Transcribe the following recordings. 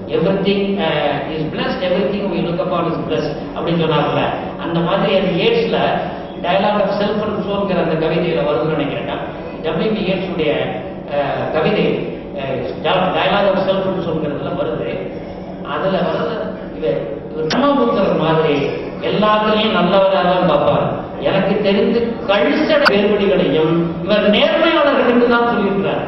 Every everything is blessed everything we look upon is blessed அப்படின்னு சொன்னார்ல அந்த மாதிரி அந்த ஏட்ஸ்ல டயலாக் ஆஃப் செல்ஃப் அண்ட் சோல்ங்கிற அந்த கவிதையில வருதுன்னு நினைக்கிறேன் டபிள்யூபி ஏட்ஸுடைய கவிதை டயலாக் ஆஃப் செல்ஃப் அண்ட் சோல்ங்கிறதுல வருது அதுல வருது இவர் இவர் பிரம்மபுத்தர் மாதிரி எல்லாத்துலயும் நல்லவரா தான் பார்ப்பார் எனக்கு தெரிந்து கழிசட வேறுபடிகளையும் இவர் நேர்மையாளர்கள் என்று தான் சொல்லியிருக்கிறார்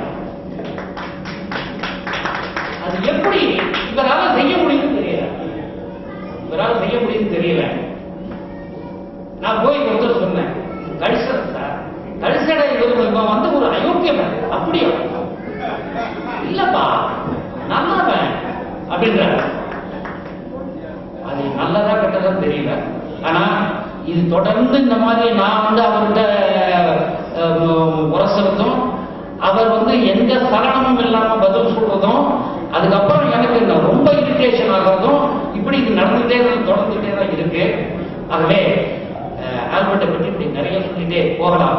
அது எப்படி இவரால் செய்ய முடியும்னு தெரியல இவரால் செய்ய முடியும்னு தெரியல நான் போய் ஒருத்தர் சொன்னேன் கழிசடை சார் கழிசடை இவர் இவன் வந்து ஒரு அயோக்கியவன் அப்படியா இல்லப்பா நல்லவன் அப்படின்றார் அது நல்லதா கெட்டதான்னு தெரியல ஆனா இது தொடர்ந்து இந்த மாதிரி நான் வந்து அவர்கிட்ட அஹ், உரசுறதும் அவர் வந்து எந்த சலனமும் இல்லாம பதில் சொல்றதும் அதுக்கப்புறம் எனக்கு நான் ரொம்ப இரிட்டேஷன் ஆகிறதும் இப்படி இது நடந்துட்டே தான் தொடர்ந்துட்டே தான் இருக்கு ஆகவே அஹ், ஆல்பர்ட்டை பற்றி இப்படி நிறைய சொல்லிட்டே போகலாம்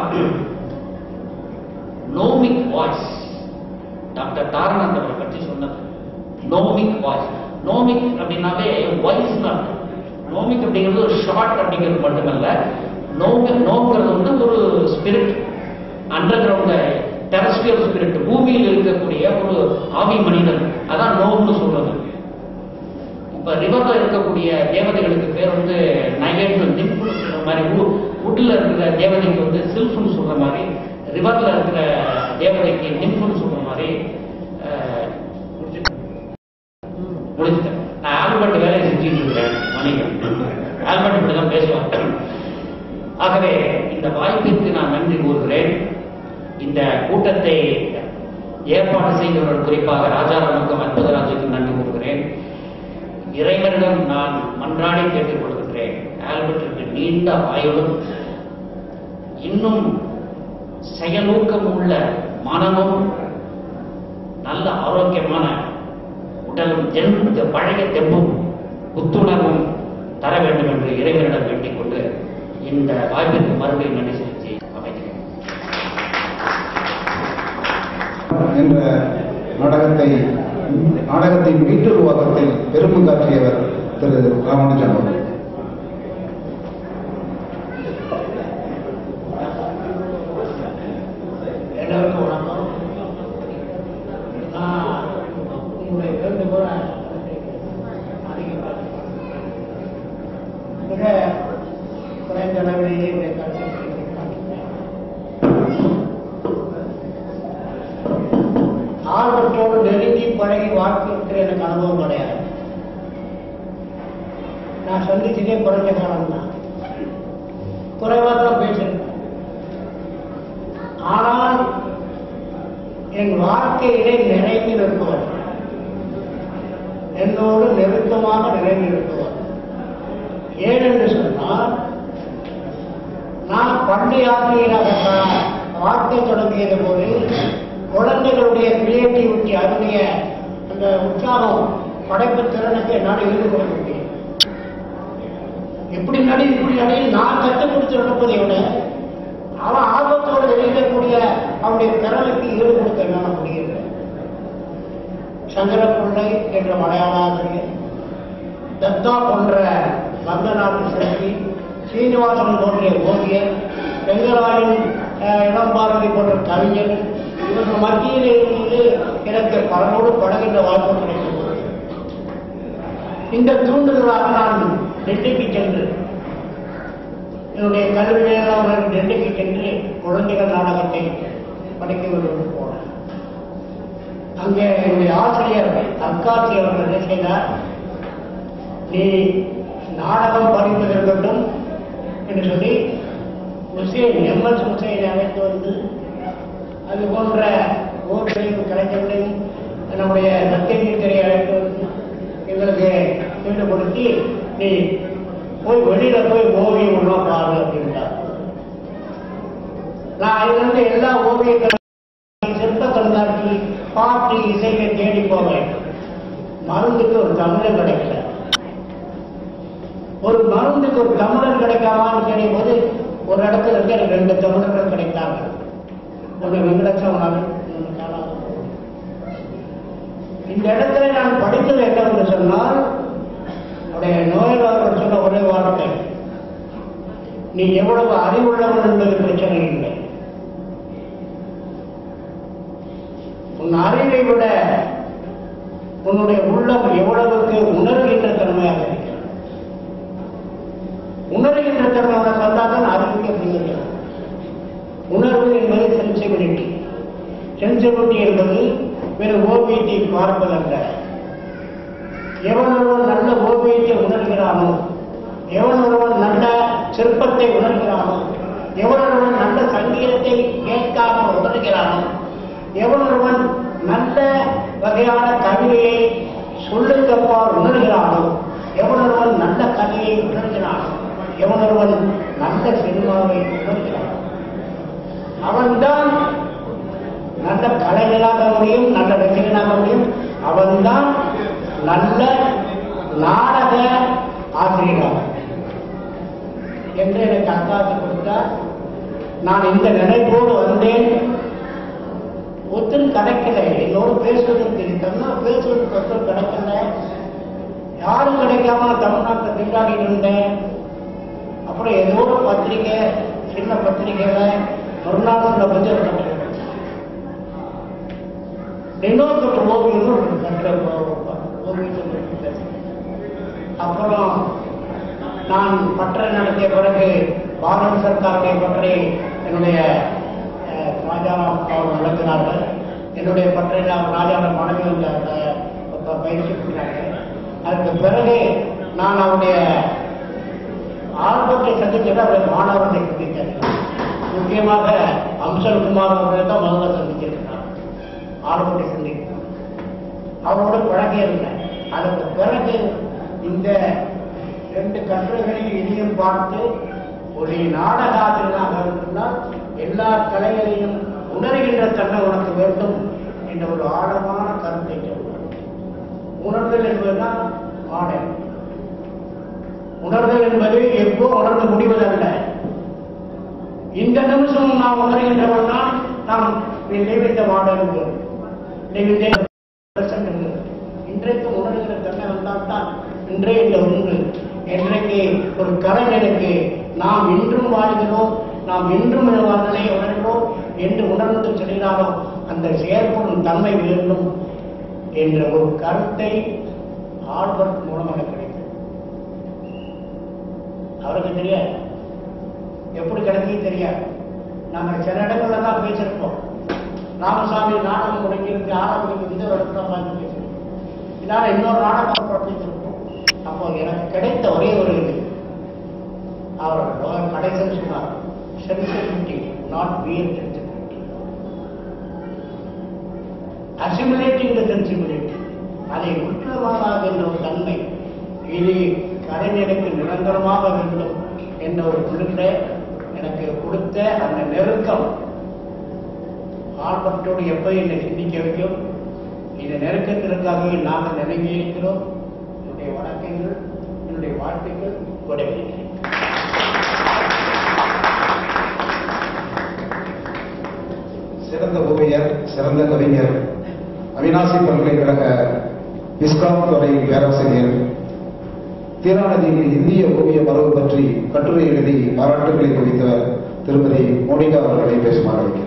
நோமிக் வாய்ஸ் டாக்டர் தாரநாத் அவரை பற்றி சொன்னது நோமிக் வாய்ஸ் நோமிக் அப்படின்னாவே வாய்ஸ் தான் நோமிக் அப்படிங்கிறது ஒரு ஷார்ட் அப்படிங்கிறது மட்டுமல்ல நோமி நோங்கிறது வந்து ஒரு spirit underground terrestrial spirit பூமியில் இருக்கக்கூடிய ஒரு ஆவி மனிதன் அதான் நோம்னு சொல்றது இப்ப ரிவர்ல இருக்கக்கூடிய தேவதைகளுக்கு பேர் வந்து நயன் நிம்புன்னு சொல்ற மாதிரி வுட்ல இருக்கிற தேவதைக்கு வந்து சில்ஃப்னு சொல்ற மாதிரி ரிவர்ல இருக்கிற தேவதைக்கு நிம்புன்னு சொல்ற மாதிரி அஹ், முடிச்சுட்டேன் நான் ஆல்பர்ட் வேலையை செஞ்சுட்டு இருக்கிறேன் வணிகம் ஆல்பர்ட் இப்படி தான் பேசுவாங்க ஆகவே இந்த வாய்ப்பிற்கு நான் நன்றி கூறுகிறேன் இந்த கூட்டத்தை ஏற்பாடு செய்தவர்கள் குறிப்பாக ராஜாராமுக்கும் அற்புதராஜுக்கும் நன்றி கூறுகிறேன் இறைவனிடம் நான் மன்றாடி கேட்டுக் கொள்கிறேன் ஆல்பர்ட்டிற்கு நீண்ட ஆயுளும் இன்னும் செயலூக்கம் உள்ள மனமும் நல்ல ஆரோக்கியமான உடலும் தென் பழைய தெம்பும் புத்துணர்வும் தர வேண்டும் என்று இறைவனிடம் வேண்டிக் கொண்டு இந்த வாய்ப்பிற்கு மறுபடியும் நன்றி செலுத்தி அமைக்கிறேன் என்ற நாடகத்தை நாடகத்தின் மீட்டுருவாக்கத்தில் பெரும்பங்காற்றியவர் திரு ராமானுஜன் அவர்கள் எல்லாருக்கும் வணக்கம் நான் உங்களுடைய வேண்டுகோளை அதிகமாக மிக குறைந்த அளவிலேயே இந்த கருத்தை ஆர்வத்தோடு நெருங்கி பழகி வாழ்க்கைக்கு எனக்கு அனுபவம் கிடையாது நான் சந்திச்சதே குறைஞ்ச காலம் தான் குறைவாக தான் பேசியிருக்கேன் ஆனால் என் வாழ்க்கையிலே நிறைந்து நிற்பவர் என்னோடு நெருக்கமாக நிறைந்து நிற்பவர் ஏனென்று சொன்னால் நான் பள்ளி ஆசிரியராக வாழ்க்கை தொடங்கியது போது குழந்தைகளுடைய கிரியேட்டிவிட்டி அவருடைய அந்த உற்சாகம் படைப்பு திறனுக்கு என்னால் ஈடுபட முடியும் எப்படி நடி இப்படி நடி நான் கற்றுக் கொடுத்து நடப்பதை விட அவன் ஆர்வத்தோடு எழுதக்கூடிய அவனுடைய திறனுக்கு ஈடு கொடுக்க என்னால் முடியல சந்திரப்பிள்ளை என்ற மலையாள ஆசிரியர் தத்தா போன்ற வந்த நாட்டு சிற்பி சீனிவாசன் போன்ற ஓவியர் பெங்கராயின் அஹ், இளம்பாரதி போன்ற கவிஞர் இவர்கள் மத்தியிலே இருந்து எனக்கு பலரோடு பழகின்ற வாய்ப்பு கிடைத்தது இந்த தூண்டுதலாக நான் டெல்லிக்கு சென்று என்னுடைய கல்வி நேரம் டெல்லிக்கு சென்று குழந்தைகள் நாடகத்தை படிக்க வேண்டும் என்று போனேன் அங்கே என்னுடைய ஆசிரியர் அக்காட்சி அவர்கள் என்ன செய்தார் நீ நாடகம் படிப்பது இருக்கட்டும் என்று சொல்லி ஹுசேன் எம்எஸ் ஹுசேன் அழைத்து வந்து அது போன்ற ஓவியம் கலைஞர்களையும் நம்முடைய சத்தியகீர்த்தரை அழைத்து வந்து எங்களுக்கு ஈடுபடுத்தி நீ போய் வெளியில போய் ஓவியம் ஒன்றா பாரு அப்படின்ட்டார் நான் அதிலிருந்து எல்லா ஓவியங்களும் சிற்ப கண்காட்சி பாட்டு இசையை தேடி போவேன் மருந்துக்கு ஒரு தமிழன் கிடைக்கல ஒரு மருந்துக்கு ஒரு தமிழன் கிடைக்காமான்னு தெரியும் போது ஒரு இடத்துல இருந்து எனக்கு ரெண்டு தமிழர்கள் கிடைத்தாங்க ஒன்று வெங்கடச்சவனாக இந்த இடத்துல நான் படித்தது என்ன நீ எவ்வளவு அறிவுள்ளவன் என்பது பிரச்சனை இல்லை உன் அறிவை விட உன்னுடைய உள்ளம் எவ்வளவுக்கு உணர்கின்ற தன்மையாக இருக்கிறது உணர்கின்ற தன்மை உனக்கு வந்தால் தான் அறிவு அப்படிங்கிறது உணர்வு என்பது சென்சிபிலிட்டி சென்சிபிலிட்டி என்பது வெறும் ஓவியத்தை பார்ப்பதல்ல எவன் ஒருவன் நல்ல ஓவியத்தை உணர்கிறானோ எவன் ஒருவன் நல்ல சிற்பத்தை உணர்கிறானோ எவன் ஒருவன் நல்ல சங்கீதத்தை கேட்காமல் உணர்கிறானோ எவன் ஒருவன் நல்ல வகையான கவிதையை சொல்லுக்கப்பால் உணர்கிறானோ எவன் ஒருவன் நல்ல கதையை உணர்கிறானோ எவன் ஒருவன் நல்ல சினிமாவை உணர்கிறானோ அவன்தான் நல்ல கலைஞனாக முடியும் நல்ல ரசிகனாக முடியும் அவன்தான் நல்ல நாடக ஆசிரியராக என்று எனக்கு அக்காத்து கொடுத்தார் நான் இந்த நினைப்போடு வந்தேன் ஒருத்தரும் கிடைக்கல என்னோடு பேசுவதற்கு தன்னா பேசுவதற்கு ஒருத்தர் கிடைக்கல யாரும் கிடைக்காம தமிழ்நாட்டை திண்டாடி இருந்தேன் அப்புறம் ஏதோ ஒரு பத்திரிக்கை சின்ன பத்திரிக்கையில மறுநாள் சில புத்தகம் இன்னொரு ஓவியம் கற்ற ஓவியத்தை அப்புறம் நான் பற்றை நடத்திய பிறகு பாரத சர்க்காரை பற்றி என்னுடைய அஹ், ராஜாராம் அவர்கள் நடத்தினார்கள் என்னுடைய பற்றை நான் ராஜாராம் மனைவி வந்து அந்த ப- பயிற்சி கொடுத்தார்கள் அதுக்கு பிறகு நான் அவருடைய ஆர்வத்தை சந்திச்சது அவருடைய மாணவர்களை சந்தித்தேன் முக்கியமாக அம்சல் குமார் அவர்களை தான் முதல்ல சந்திச்சிருக்கிறார் ஆர்வத்தை சந்திக்கிறார் அவரோட பழகி இருந்தேன் அதுக்கு பிறகு இந்த ரெண்டு கட்டுரைகளையும் இனியும் பார்த்து ஒரு நாடக ஆசிரியராக இருந்தால் எல்லா கலைகளையும் உணர்கின்ற தன்மை உனக்கு வேண்டும் என்ற ஒரு ஆழமான கருத்தை சொல்வார் உணர்தல் என்பதுதான் ஆடல் உணர்தல் என்பது எப்போ உணர்ந்து முடிவதல்ல இந்த நிமிஷம் நாம் உணர்கின்றவன் தான் நாம் நினைவித்த மாடல் நினைவித்த இன்றைக்கு உணர்கிற தன்மை வந்தால் தான் இன்றைய இந்த ஒன்று இன்றைக்கு ஒரு கலைஞனுக்கு நாம் இன்றும் வாழ்கிறோம் நாம் இன்றும் வாழ்களை உணர்கிறோம் என்று உணர்ந்து செல்கிறாரோ அந்த செயற்படும் தன்மை வேண்டும் என்ற ஒரு கருத்தை ஆல்பர்ட் மூலமாக கிடைத்தது அவருக்கு தெரியாது எப்படி கிடைக்கும் தெரியாது நாங்கள் சில இடங்கள்ல தான் பேசியிருப்போம் ராமசாமி நாடகம் முடிஞ்சிருக்கு ஆரம்பிக்கு இந்த வருஷம் பார்த்து பேசியிருக்கோம் இதனால இன்னொரு நாடகம் படிச்சிருப்போம் அப்போ எனக்கு கிடைத்த ஒரே ஒரு இது அவர் கடைசல் சொன்னார் sensibility not pure sensibility assimilating the sensibility அதை உற்றமாகின்ற ஒரு தன்மை இது கலைஞருக்கு நிரந்தரமாக வேண்டும் என்ற ஒரு குறிப்பை எனக்கு கொடுத்த அந்த நெருக்கம் ஆல்பர்ட்டோடு எப்போ என்னை சிந்திக்க வைக்கும் இந்த நெருக்கத்திற்காகவே நாங்கள் நினைவு இருக்கிறோம் என்னுடைய வணக்கங்கள் என்னுடைய வாழ்த்துக்கள் விடைபெறுகிறேன் சிறந்த ஓவியர் சிறந்த கவிஞர் அவினாசி பல்கலைக்கழக இஸ்காம் துறை பேராசிரியர் தீராநதியில் இந்திய ஓவிய மரபு பற்றி கட்டுரை எழுதி பாராட்டுகளை குவித்தவர் திருமதி மோனிகா அவர்களை பேசுமாறு வைக்கிறேன்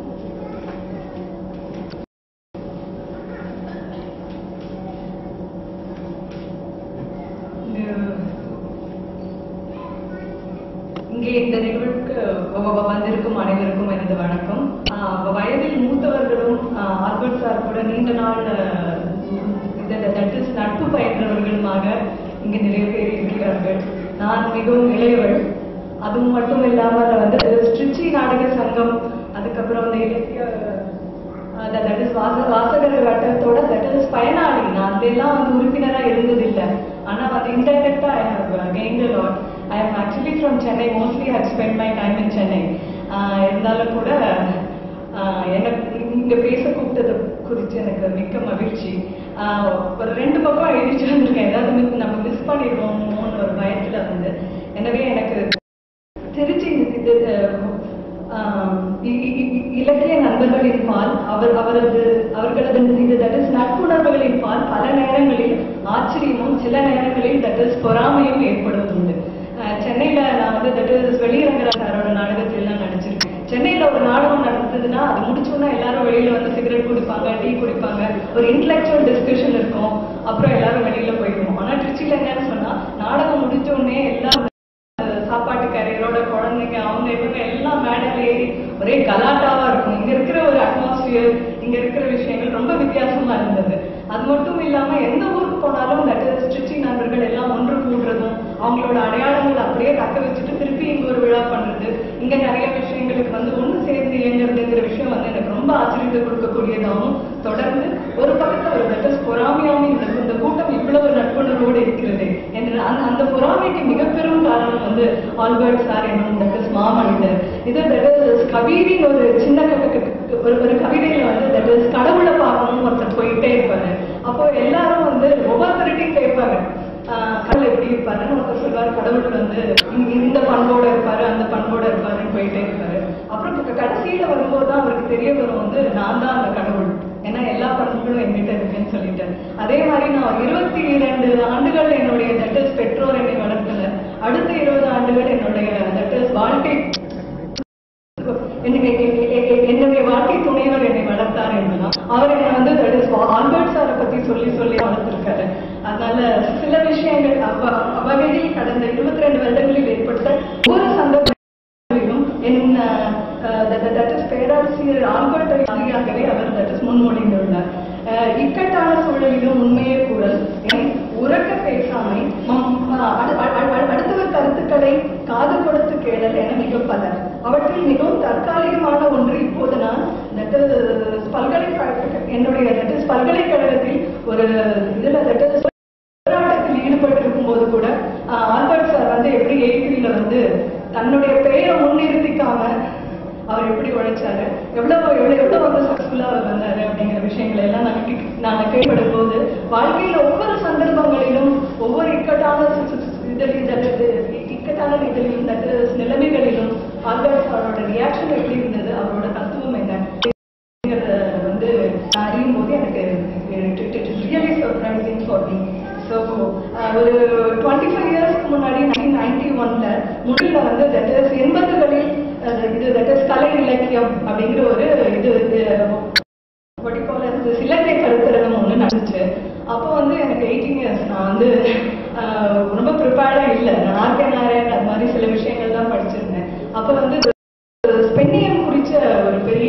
இங்கே இந்த நிகழ்வுக்கு வ- வந்திருக்கும் அனைவருக்கும் எனது வணக்கம் ஆஹ் வயதில் மூத்தவர்களும் ஆஹ் ஆல்பர்ட் சார் கூட நீண்ட நாள் ஆஹ், இந்த that is நட்பு பயின்றவர்களுமாக இங்கே நிறைய பேர் இருக்கிறார்கள் நான் மிகவும் இளையவள் அதுவும் மட்டும் இல்லாமல் வந்து ஸ்ட்ரிச்சி நாடக சங்கம் அதுக்கப்புறம் இந்த இலக்கிய தட் இஸ் வாச வாசகர் வட்டத்தோட தட் இஸ் பயனாளி நான் அதெல்லாம் வந்து உறுப்பினரா இருந்ததில்லை ஆனா வந்து இன்டெரக்டா I have gained a lot I am actually from Chennai mostly have spent my time in Chennai ah இருந்தாலும் கூட ஆஹ் எனக்கு இங்க பேச கூப்பிட்டது குறித்து எனக்கு மிக்க மகிழ்ச்சி ஆஹ் ஒரு ரெண்டு பக்கம் எழுதிட்டு வந்திருக்கேன் ஏதாவது miss- நம்ம மிஸ் பண்ணிடுவோமோன்னு ஒரு பயத்துல வந்து எனவே எனக்கு திருச்சி இது ஆஹ் இ- இ- இ- இலக்கிய நண்பர்களின் பால் அவர் அவரது அவர்களது இது தட் இஸ் நட்புணர்வுகளின் பால் பல நேரங்களில் ஆச்சரியமும் சில நேரங்களில் தட் இஸ் பொறாமையும் ஏற்படுவதுண்டு ஆஹ் சென்னையில நான் வந்து தட் இஸ் இஸ் வெளியரங்கரா சாரோட நாடகத்துல எல்லாம் நடிச்சிருக்கேன் சென்னையில ஒரு நாடகம் நடந்ததுன்னா அது முடிச்சோன்னா எல்லாரும் வெளியில வந்து சிகரெட் குடிப்பாங்க டீ குடிப்பாங்க ஒரு இன்டலெக்சுவல் டிஸ்கஷன் இருக்கும் அப்புறம் எல்லாரும் வெளியில போயிடுவோம் ஆனா திருச்சியில என்னன்னு சொன்னா நாடகம் முடிஞ்ச உடனே எல்லாம் சாப்பாட்டு கரையரோட குழந்தைங்க அவங்க இவங்க எல்லாம் மேடையில ஏறி ஒரே கலாட்டாவா இருக்கும் இங்க இருக்கிற ஒரு அட்மாஸ்பியர் இங்க இருக்கிற விஷயங்கள் ரொம்ப வித்தியாசமா இருந்தது அது மட்டும் இல்லாம எந்த ஊருக்கு போனாலும் தட் இஸ் திருச்சி நண்பர்கள் எல்லாம் ஒன்று கூடுறதும் அவங்களோட அடையாளங்களை அப்படியே தக்க வச்சுட்டு திருப்பி இங்க ஒரு விழா பண்றது இங்க நிறைய விஷயங்களுக்கு வந்து ஒண்ணு சேர்ந்து இயங்குறதுங்கிற விஷயம் வந்து எனக்கு ரொம்ப ஆச்சரியத்தை கொடுக்கக்கூடியதாகவும் தொடர்ந்து ஒரு பக்கத்துல ஒரு தட் இஸ் பொறாமையாகவும் இந்த இந்த கூட்டம் இவ்வளவு நட்புணர்வோடு இருக்கிறது என்று அந்த அந்த பொறாமைக்கு மிக பெரும் காரணம் வந்து ஆல்பர்ட் சார் என்னும் தட் இஸ் மாமனிதர் இது தட் இஸ் கவிதையின் ஒரு சின்ன க- க- க- ஒரு ஒரு கவிதையில வந்து தட் இஸ் கடவுளை பார்க்கணும்னு ஒருத்தர் போயிட்டே இருப்பாரு அப்போ எல்லாரும் வந்து ஒவ்வொருத்தருட்டையும் கேட்பாங்க ஆஹ் கடவுள் எப்படி இருப்பாருன்னு ஒருத்தர் சொல்லுவார் கடவுள் வந்து இந்த- இந்த பண்போட இருப்பாரு அந்த பண்போட இருப்பாருன்னு போயிட்டே இருப்பாரு அப்புறம் க- கடைசியில வரும்போது தான் அவருக்கு தெரிய வரும் வந்து நான் தான் அந்த கடவுள் ஏன்னா எல்லா பண்புகளும் என்கிட்ட இருக்குன்னு சொல்லிட்டு அதே மாதிரி நான் இருபத்தி இரண்டு ஆண்டுகள் என்னுடைய தட்டஸ் பெற்றோர் என்னை வளர்த்தனர் அடுத்த இருபது ஆண்டுகள் என்னுடைய தட்டஸ் வாழ்க்கை என்னுடைய எ- எ- எ- என்னுடைய வாழ்க்கை துணைவர் என்னை வளர்த்தார் என்பதுதான் அவர் என்னை வந்து that is ஆல்பர்ட் சாரை பத்தி சொல்லி சொல்லி வளர்த்திருக்காரு அதனால சில விஷயங்கள் அவ அவ்வகையில் கடந்த இருபத்தி ரெண்டு வருடங்களில் ஏற்பட்ட ஒவ்வொரு சந்தர்ப்பங்களிலும் என் தட் இஸ் பேராசிரியர் ஆல்பர்ட்டை மாதிரியாகவே அவர் தட் இஸ் முன்மொழிந்துள்ளார் அஹ், இக்கட்டான சூழலிலும் உண்மையே கூறல் என்னை உறக்க பேசாமை மம், அஹ், அடு- அடு- அடு- அடுத்தவர் கருத்துக்களை காது கொடுத்து கேளல் என மிக பலர் அவற்றில் மிகவும் தற்காலிகமான ஒன்று இப்போது நான் that is பல்கலைக்கழக என்னுடைய that is பல்கலைக்கழகத்தில் ஒரு இதுல that is போராட்டத்தில் ஈடுபட்டிருக்கும் போது கூட ஆஹ், ஆல்பர்ட் சார் வந்து எப்படி ஏபிரியில வந்து தன்னுடைய பெயரை முன்னிறுத்திக்காம அவர் எப்படி உழைச்சாரு எவ்வளவு எவ்வளவு எவ்வளவு வந்து சக்சஸ்ஃபுல்லா அவர் வந்தாரு அப்படிங்கிற விஷயங்களை எல்லாம் நாங்க கே- நாங்க கேட்படும் போது வாழ்க்கையில ஒவ்வொரு சந்தர்ப்பங்களிலும் ஒவ்வொரு இக்கட்டான சு- சு- சு- இதில் இதில் இக்கட்டான இதிலும் that is நிலைமைகளிலும் ஆல்பர்ட் சாரோட ரியாக்ஷன் எப்படி இருந்தது அவரோட தத்துவம் என்ன அப்படிங்கறத வந்து நான் அறியும் போது எனக்கு really surprising for me so ஒரு டுவெண்ட்டி ஃபைவ் இயர்ஸ்க்கு முன்னாடி நைன்டீன் நைன்டி ஒன்ல முடியல வந்து தட் இஸ் எண்பதுகளில் அஹ், இது தட் இஸ் கலை இலக்கியம் அப்படிங்கிற ஒரு இது இது what you call as this இலங்கை கருத்தரங்கம் ஒன்று நடந்துச்சு அப்போ வந்து எனக்கு எயிட்டீன் இயர்ஸ் நான் வந்து ஆஹ், ரொம்ப ப்ரிப்பேர்டாக இல்லை நான் ஆர்கே நாராயண் அது மாதிரி சில விஷயங்கள் தான் படிச்சிருந்தேன் அப்போ வந்து ஸ்பென்னியம் குறிச்ச ஒரு பெரிய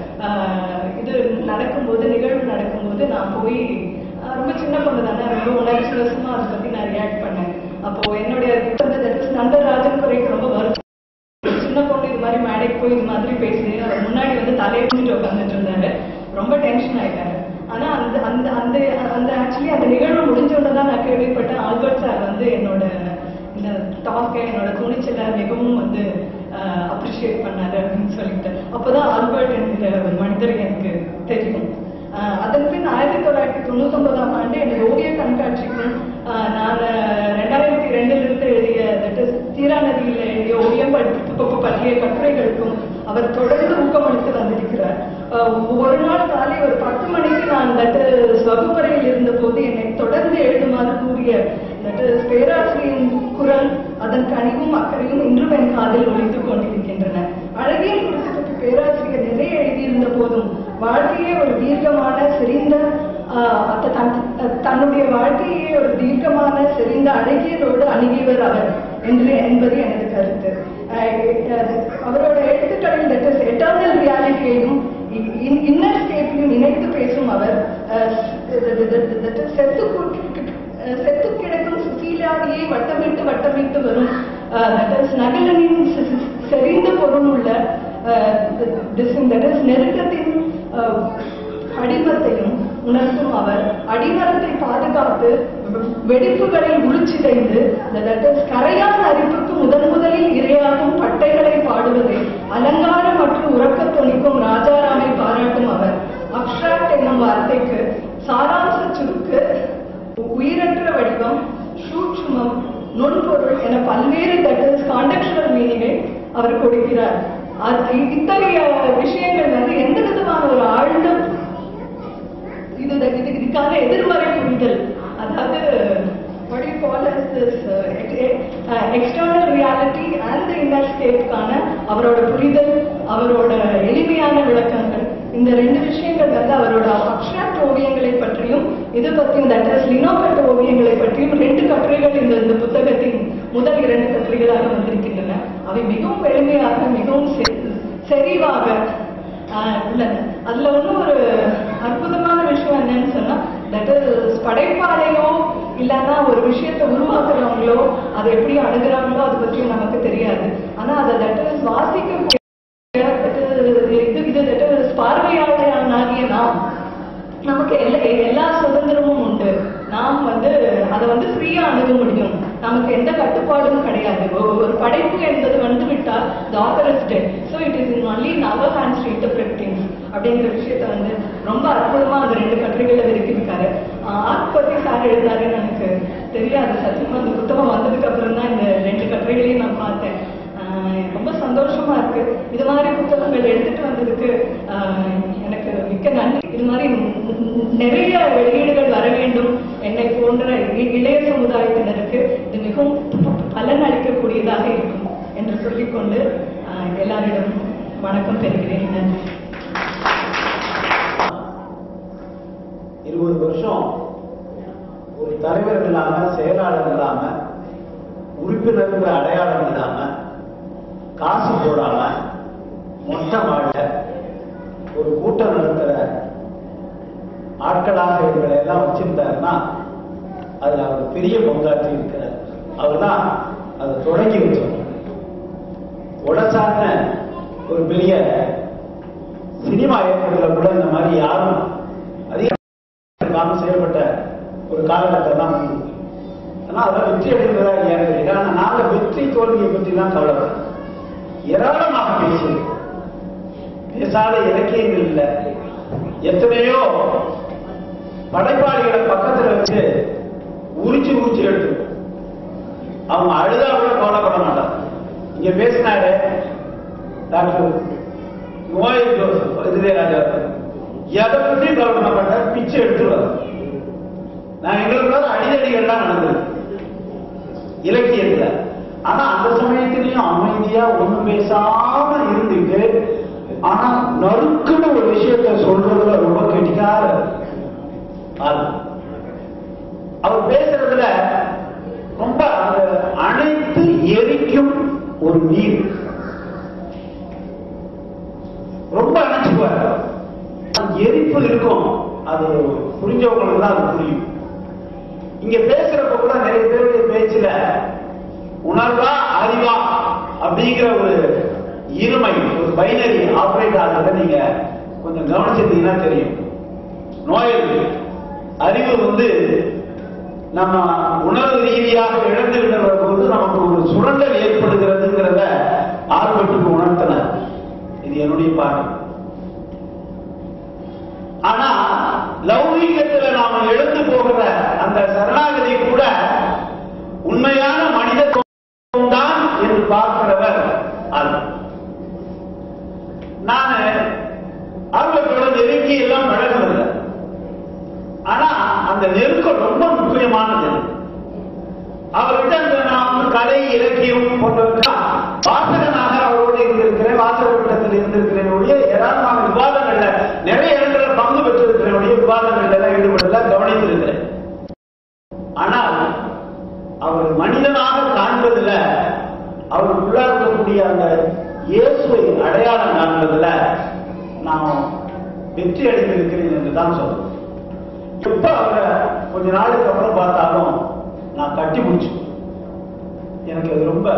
ஆஹ், இது நடக்கும்போது நிகழ்வு நடக்கும்போது நான் போய் ஆஹ், ரொம்ப சின்ன பொண்ணு தானே ரொம்ப உணர்ச்சிவசமா அதை பத்தி நான் ரியாக்ட் பண்ணேன் அப்போ என்னுடைய நண்பர் ராஜன் குறைக்கு ரொம்ப வருத்தம் சின்ன பொண்ணு இது மாதிரி மேடைக்கு போய் இது மாதிரி பேசி அவர் முன்னாடி வந்து தலையை குடிச்சிட்டு உட்காந்துட்டு இருந்தாரு ரொம்ப டென்ஷன் ஆயிட்டாரு ஆனா அந்த அந்த அந்த அந்த ஆக்சுவலி அந்த நிகழ்வு முடிஞ்ச உடனே தான் நான் கேள்விப்பட்டேன் ஆல்பர்ட் சார் வந்து என்னோட இந்த டாக்கை என்னோட துணிச்சலை மிகவும் வந்து அப்ரிஷியேட் பண்ணாரு அப்படின்னு சொல்லிட்டு அப்போதான் ஆல்பர்ட் என்கிற ஒரு மனிதர் எனக்கு தெரியும் ஆஹ் அதன் பின் ஆயிரத்தி தொள்ளாயிரத்தி தொண்ணூத்தொன்பதாம் ஆண்டு என்னுடைய ஓவிய கண்காட்சிக்கும் ஆஹ் நான் ரெண்டாயிரத்தி ரெண்டுல இருந்து எழுதிய that is தீரா நதியில் எழுதிய ஓவியம் படிப்பு பற்றிய கட்டுரைகளுக்கும் அவர் தொடர்ந்து ஊக்கமளித்து வந்திருக்கிறார் ஆஹ் ஒரு நாள் காலை ஒரு பத்து மணிக்கு நான் தட்டு வகுப்பறையில் இருந்த போது என்னை தொடர்ந்து எழுதுமாறு கூறிய தட்டு பேராசிரியரின் குரல் அதன் கனிவும் அக்கறையும் இன்றும் என் காதில் ஒலித்துக் கொண்டிருக்கின்றன அழகியல் குறித்து பற்றி பேராசிரியர் நிறைய எழுதியிருந்த போதும் வாழ்க்கையே ஒரு தீர்க்கமான செறிந்த ஆஹ், அத்த- தன்- தன்னுடைய வாழ்க்கையே ஒரு தீர்க்கமான செறிந்த அழகியலோடு அணுகியவர் அவர் என்று என்பது எனது கருத்து ஆஹ், அஹ், அவரோட எழுத்துக்களில் தட் எட்டர்னல் ரியாலிட்டியையும் இன்னர் ஸ்டேட்டையும் இணைத்து பேசும் அவர் ஆஹ், that is செத்து கு- அஹ் செத்து கிடக்கும் சுசீலாவியை வட்டமிட்டு வட்டமிட்டு வரும் அஹ், that is நகலனின் செ- செ- செறிந்த பொருள் உள்ள அஹ், this in- that is நெருக்கத்தின் அஹ், அடிமத்தையும் உணர்த்தும் அவர் அடிமரத்தை பாதுகாத்து வெ- வெடிப்புகளில் உளுச்சிதைந்து the that is கரையான் அரிப்புக்கு முதன் முதலில் இரையாகும் பட்டைகளை பாடுவதை அலங்கார மற்றும் உறக்கத் தொனிக்கும் ராஜாராமை பாராட்டும் அவர் அப்ட்ராக்ட் என்னும் வார்த்தைக்கு சாராம்ச சுருக்கு உயிரற்ற வடிவம் சூட்சுமம் நுண்பொருள் என பல்வேறு தட்டு கான்டெக்சுவல் மீனிங்கை அவர் கொடுக்கிறார் அது இத்தகைய விஷயங்கள் வந்து எந்த விதமான ஒரு ஆழ்ந்த இது இது இதுக்கான எதிர்மறை புரிதல் அதாவது what do you call as the this external reality and inner ஸ்டேட்கான அவரோட புரிதல் அவரோட எளிமையான விளக்கங்கள் இந்த ரெண்டு விஷயங்கள் வந்து அவரோட அப்ட்ராக்ட் ஓவியங்களை பற்றியும் இது பற்றியும் தட் இஸ் லினோகட் ஓவியங்களை பற்றியும் ரெண்டு கட்டுரைகள் இந்த இந்த புத்தகத்தின் முதல் இரண்டு கட்டுரைகளாக வந்திருக்கின்றன அவை மிகவும் எளிமையாக மிகவும் செ- செறிவாக ஆஹ் உள்ளன அதுல ஒன்றும் ஒரு அற்புதமான விஷயம் என்னன்னு சொன்னா தட் இஸ் படைப்பாளையோ இல்லைன்னா ஒரு விஷயத்தை உருவாக்குறவங்களோ அதை எப்படி அணுகுறாங்களோ அதை பற்றி நமக்கு தெரியாது ஆனா அதை தட் இஸ் வாசிக்க இது இது தட் இஸ் பார்வையாளனாகிய நாம் நமக்கு எல்லா எல்லா சுதந்திரமும் உண்டு நாம் வந்து அதை வந்து ஃப்ரீயா அணுக முடியும் நமக்கு எந்த கட்டுப்பாடும் கிடையாது ஒரு ஒரு படைப்பு என்பது வந்து விட்டால் the author is dead so it is in only in our hands to interpret things அப்படிங்கிற விஷயத்த வந்து ரொம்ப அற்புதமா அந்த ரெண்டு கட்டுரைகளை விரிக்கிருக்காரு ஆர்ட் பத்தி சார் எழுதாருன்னு எனக்கு தெரியாது சத்தியமா அந்த புத்தகம் வந்ததுக்கு அப்புறம் தான் இந்த ரெண்டு கட்டுரைகளையும் நான் பார்த்தேன் ஆஹ் ரொம்ப சந்தோஷமா இருக்கு இது மாதிரி புத்தகங்கள் எடுத்துட்டு வந்ததுக்கு ஆஹ் எனக்கு மிக்க நன்றி இது மாதிரி நிறைய வெளியீடுகள் வர வேண்டும் என்னை போன்ற இ- இளைய சமுதாயத்தினருக்கு இது மிகவும் பலன் அளிக்கக்கூடியதாக இருக்கும் என்று சொல்லிக்கொண்டு ஆஹ் எல்லாரிடம் வணக்கம் பெறுகிறேன் நன்றி இருபது வருஷம் ஒரு தலைவர் இல்லாம செயலாளர் இல்லாம உறுப்பினர்கள் அடையாளம் இல்லாம காசு போடாம மொட்டை மாட ஒரு கூட்டம் நடத்துற ஆட்களாக இவங்களை எல்லாம் வச்சிருந்தாருன்னா அதுல அவர் பெரிய பங்காற்றி இருக்கிறார் அவர் தான் அதை தொடங்கி வச்சவர் உடச்சான ஒரு பெரிய சினிமா இயக்கத்துல கூட இந்த மாதிரி யாரும் அதிக காம செயல்பட்ட ஒரு காலகட்டம் தான் உண்டு. ஆனா அதெல்லாம் வெற்றி அடைந்ததா இல்லையான்னு தெரியல ஆனா நாங்க வெற்றி தோல்வியை பற்றி தான் கவலைப்படுறோம் ஏராளமாக பேசுது பேசாத இலக்கியங்கள் இல்ல எத்தனையோ படைப்பாளிகளை பக்கத்துல வச்சு உரிச்சு உரிச்சு எடுத்து அவங்க அழுதா கூட கவலைப்பட மாட்டாங்க இங்க பேசினாரு டாக்டர் நோய் இதுவே ராஜா எதை பற்றி கவலைப்பட மாட்டார் பிச்சை எடுத்துருவார் நான் எங்களுக்குள்ள அடிதடிகள்லாம் நடந்தது இலக்கியத்துல ஆனா அந்த சமயத்திலையும் அமைதியா ஒண்ணும் பேசாம இருந்துட்டு ஆனா நறுக்குன்னு ஒரு விஷயத்த சொல்றதுல ரொம்ப கெட்டிக்கார ஆளு. அவர் பேசுறதுல ரொம்ப அந்த அனைத்து எரிக்கும் ஒரு நீர் ரொம்ப அணைச்சுக்குவார் அந்த எரிப்பு இருக்கும் அது புரிஞ்சவங்களுக்கு தான் அது புரியும் இங்க பேசுறப்ப கூட நிறைய பேருடைய பேச்சுல உணர்வா அறிவா அப்படிங்கிற ஒரு இருமை ஒரு பைனரி ஆபரேட் ஆகிறத நீங்க கொஞ்சம் கவனிச்சிருந்தீங்கன்னா தெரியும் நோயல் அறிவு வந்து நம்ம உணர்வு ரீதியாக இழந்து விடுற போது நமக்கு ஒரு சுரண்டல் ஏற்படுகிறதுங்கிறத ஆர்வத்துக்கு உணர்த்தினார் இது என்னுடைய பார்வை ஆனா லௌகீகத்துல நாம எழுந்து போகிற அந்த சரணாகதி கூட உண்மையான மனித தான் என்று பார்க்கிறவர் அது நான் ஆர்வத்தோட நெருங்கி எல்லாம் பழகுவதில்லை ஆனா அந்த நெருக்கம் ரொம்ப முக்கியமானது அவர்கிட்ட அந்த நான் வந்து கலை இலக்கியம் போன்றவற்றால் வாசகனாக அவரோடு இருந்திருக்கிறேன் வாசக கூட்டத்தில் இருந்திருக்கிறேன் ஒழிய ஏராளமான விவாதங்கள்ல நிறைய இடத்துல பங்கு பெற்றிருக்கிறேன் ஒழிய விவாதங்கள்ல எல்லாம் ஈடுபடல கவனித்திருக்கிறேன் ஆனால் அவர் மனிதனாக காண்பதுல அவருக்குள்ள இருக்கக்கூடிய அந்த இயேசுவை அடையாளம் காண்பதுல நான் வெற்றி அடைந்திருக்கிறேன் என்று தான் சொல்றேன் எப்ப அவரை கொஞ்ச நாளுக்கு அப்புறம் பார்த்தாலும் நான் கட்டி முடிச்சு எனக்கு அது ரொம்ப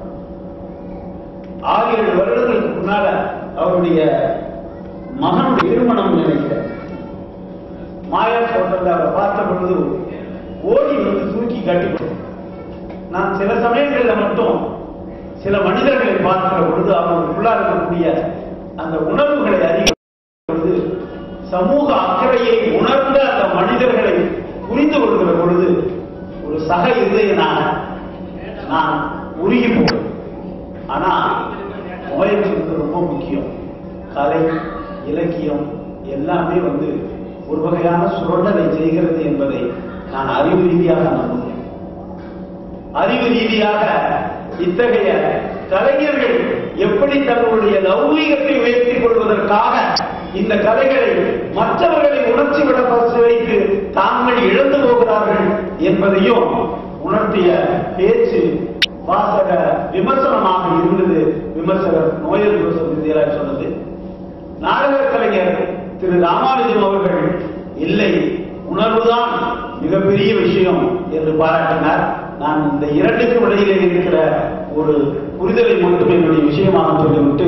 ஆறு ஏழு வருடங்களுக்கு முன்னால அவருடைய மகனுடைய திருமணம் நினைக்கிறேன் மாயா ஹோட்டல்ல அவரை பார்த்த பொழுது ஓடி வந்து தூக்கி கட்டி நான் சில சமயங்கள்ல மட்டும் சில மனிதர்களை பார்க்கிற பொழுது அவர்களுக்குள்ளா இருக்கக்கூடிய அந்த உணர்வுகளை அறிய பொழுது சமூக அக்கறையை உணர்ந்த அந்த மனிதர்களை புரிந்து கொள்கிற பொழுது ஒரு சக இருதையினால நான் உருகி போவேன் ஆனா முயற்சி வந்து ரொம்ப முக்கியம் கலை இலக்கியம் எல்லாமே வந்து ஒரு வகையான சுரண்டலை செய்கிறது என்பதை நான் அறிவு ரீதியாக நம்புகிறேன் அறிவு ரீதியாக இத்தகைய கலைஞர்கள் எப்படி தங்களுடைய லௌகீகத்தை உயர்த்திக் கொள்வதற்காக இந்த கலைகளை மற்றவர்களை உணர்ச்சி விட வைத்து தாங்கள் இழந்து போகிறார்கள் என்பதையும் உணர்த்திய பேச்சு வாசக விமர்சனமாக இருந்தது விமர்சகர் நோயல் ஜோசப் வித்யாராஜ் சொன்னது நாடக கலைஞர் திரு ராமானுஜம் அவர்கள் இல்லை உணர்வுதான் மிகப்பெரிய விஷயம் என்று பாராட்டினார் நான் இந்த இரண்டுக்கும் இடையிலே இருக்கிற ஒரு புரிதலை மட்டும் என்னுடைய விஷயமாக சொல்லிவிட்டு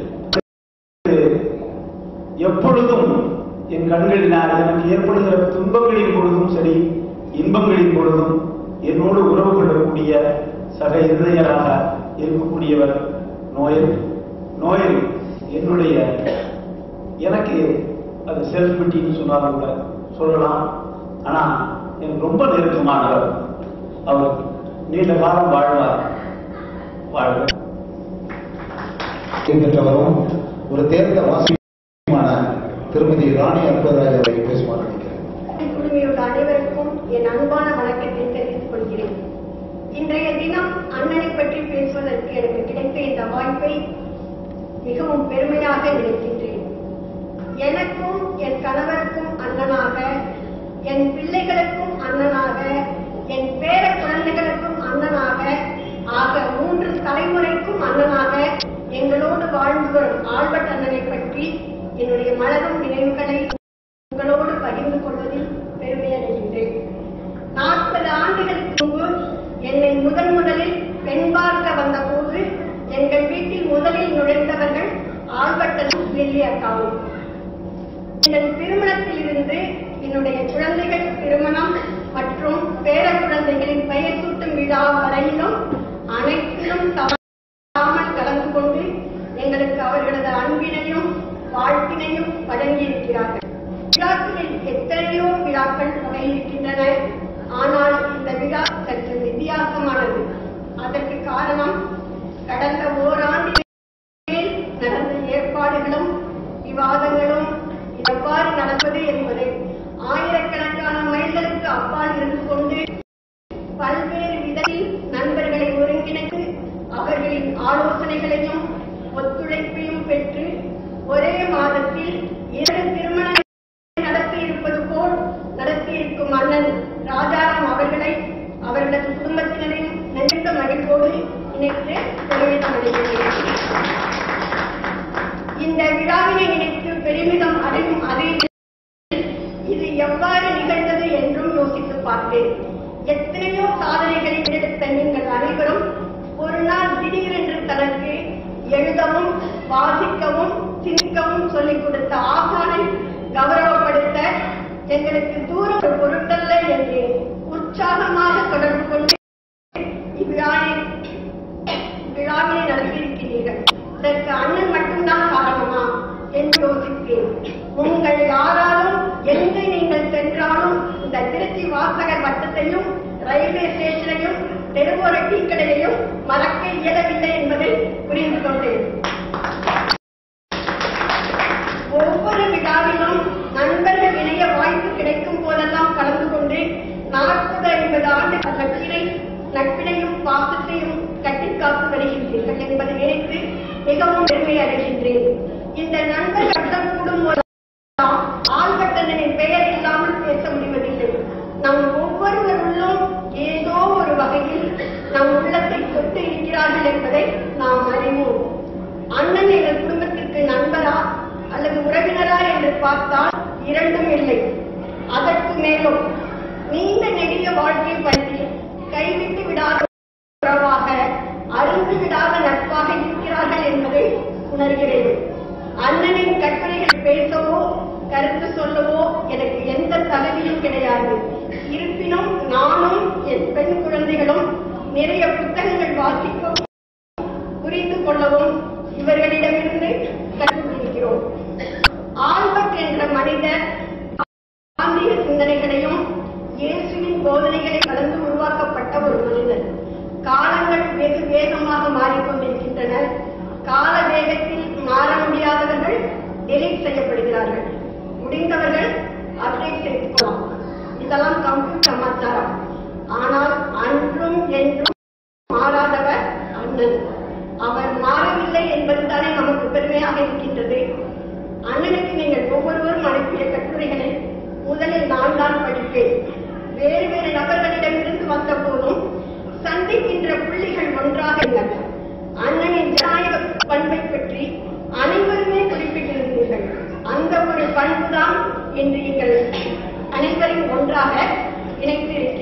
எப்பொழுதும் என் கண்களினால் எனக்கு ஏற்படுகிற துன்பங்களின் பொழுதும் சரி இன்பங்களின் பொழுதும் என்னோடு உறவு கொள்ளக்கூடிய சக இருதயராக இருக்கக்கூடியவர் நோயல் நோயல் என்னுடைய எனக்கு அது செல்ஃப் பிட்டின்னு சொன்னாலும் கூட சொல்லலாம் ஆனா எனக்கு ரொம்ப நெருக்கமானவர் அவர் நீண்ட காலம் வாழ்வார் வாழ்வார் பெற்றவரும் ஒரு தேர்ந்த வாசியமான திருமதி ராணி அற்புதராஜ் அவரை பேசுமாறு நினைக்கிறேன் குழுமையுள்ள அனைவருக்கும் என் அன்பான வணக்கத்தை தெரிவித்துக் கொள்கிறேன் இன்றைய தினம் அண்ணனை பற்றி பேசுவதற்கு எனக்கு கிடைத்த இந்த வாய்ப்பை மிகவும் பெருமையாக நினைக்கின்றேன் எனக்கும் என் கணவருக்கும் அண்ணனாக என் பிள்ளைகளுக்கும் அண்ணனாக என் பேர குழந்தைகளுக்கும் அண்ணனாக ஆக மூன்று தலைமுறைக்கும் அண்ணனாக எங்களோடு வாழ்ந்து வரும் ஆல்பர்ட் அண்ணனை பற்றி என்னுடைய மலரும் நினைவுகளை உங்களோடு பகிர்ந்து கொள்வதில் பெருமை அடைகின்றேன் நாற்பது ஆண்டுகளுக்கு முன்பு என்னை முதன் முதலில் பெண் பார்க்க வந்தபோது எங்கள் வீட்டில் முதலில் நுழைந்தவர்கள் ஆல்பர்டனும் லில்லி அக்காவும் எங்கள் திருமணத்தில் இருந்து என்னுடைய குழந்தைகள் திருமணம் மற்றும் பேர குழந்தைகளின் பெயர் சூட்டும் விழா வரையிலும் அனைத்திலும் தவறாமல் கலந்து கொண்டு எங்களுக்கு அவர்களது அன்பினையும் வாழ்த்தினையும் வழங்கியிருக்கிறார்கள் விழாக்களில் எத்தனையோ விழாக்கள் வகையிருக்கின்றன ஆனால் இந்த விழா சற்று வித்தியாசமானது அதற்கு காரணம் கடந்த ஓராண்டு மேல் நடந்த ஏற்பாடுகளும் விவாதங்களும் எவ்வாறு நடப்பது என்பதை ஆயிரக்கணக்கான மைல்களுக்கு அப்பால் இருந்து கொண்டு பல்வேறு விதத்தில் நண்பர்களை ஒருங்கிணைத்து அவர்களின் ஆலோசனைகளையும் ஒத்துழைப்பையும் பெற்று ஒரே மாதத்தில் இரண்டு திருமண நடத்தி இருப்பது போல் நடத்தியிருக்கும் அண்ணன் ராஜாராம் அவர்களை அவர்களது குடும்பத்தினரின் நெருக்க மகிழ்வோடு இணைத்து பெருமிதம் அடைகிறேன் இந்த விழாவினை நினைத்து பெருமிதம் அடையும் அதே இது எவ்வாறு நிகழ்ந்தது என்றும் யோசித்து பார்த்தேன் எத்தனையோ சாதனைகளை எடுத்த நீங்கள் அனைவரும் ஒரு நாள் திடீரென்று தனக்கு எழுதவும் வாசிக்கவும் சிந்திக்கவும் சொல்லிக் கொடுத்த ஆசானை கௌரவப்படுத்த எங்களுக்கு தூரம் ஒரு பொருட்டல்ல என்று உற்சாகமாக தொடர்பு கொண்டு இவ்விழாவில் விழாவினை நடத்தியிருக்கிறீர்கள் இதற்கு அண்ணன் மட்டும்தான் காரணமா என்று யோசித்தேன் உங்கள் யாராலும் எங்கு நீங்கள் சென்றாலும் இந்த திருச்சி வாசகர் வட்டத்தையும் ரயில்வே ஸ்டேஷனையும் தெருவோர டீக்கடையையும் மறக்க இயலவில்லை என்பதை புரிந்து கொண்டேன் ஒவ்வொரு விழாவிலும் நண்பர்கள் இணைய வாய்ப்பு கிடைக்கும் போதெல்லாம் கலந்து கொண்டு நாற்பது ஐம்பது ஆண்டு நட்பினை நட்பினையும் பாசத்தையும் கட்டிக்காத்து வருகின்றீர்கள் என்பதை நினைத்து மிகவும் பெருமை அடைகின்றேன் இந்த நண்பர் கட்டம் கூடும் போதெல்லாம் ஆள்கட்டனின் பெயர் இல்லாமல் பேச முடிவதில்லை நம் ஒவ்வொருவருள்ளும் ஏதோ ஒரு வகையில் நம் உள்ளத்தை தொட்டு இருக்கிறார்கள் என்பதை நாம் அறிவோம் அண்ணன் எங்கள் குடும்பத்திற்கு நண்பரா அல்லது உறவினரா என்று பார்த்தால் இரண்டும் இல்லை அதற்கு மேலும் நீண்ட நெடிய வாழ்க்கை பற்றி கைவிட்டு விடாத உறவாக அருந்து விடாத நட்பாக இருக்கிறார்கள் என்பதை உணர்கிறேன் அண்ணனின் கற்பனைகள் பேசவோ கருத்து சொல்லவோ எனக்கு எந்த தகுதியும் கிடையாது இருப்பினும் நானும் என் பெண் குழந்தைகளும் நிறைய புத்தகங்கள் வாசிக்கவும் புரிந்து கொள்ளவும் இவர்களிடமிருந்து கற்றுக்கொண்டிருக்கிறோம் ஆல்பர்ட் என்ற மனிதர் ஆன்மீக சிந்தனைகளையும் இயேசுவின் போதனைகளை கலந்து உருவாக்கப்பட்ட ஒரு மனிதர் காலங்கள் வெகு வேகமாக மாறிக்கொண்டிருக்கின்றன கால வேகத்தில் மாற முடியாதவர்கள் டெலிட் செய்யப்படுகிறார்கள் முடிந்தவர்கள் அப்டேட் செய்து கொள்ளலாம் இதெல்லாம் கம்ப்யூட்டர் சமாச்சாரம் ஆனால் அன்றும் என்றும் என்று எங்கள் அனைவரையும் ஒன்றாக இணைத்து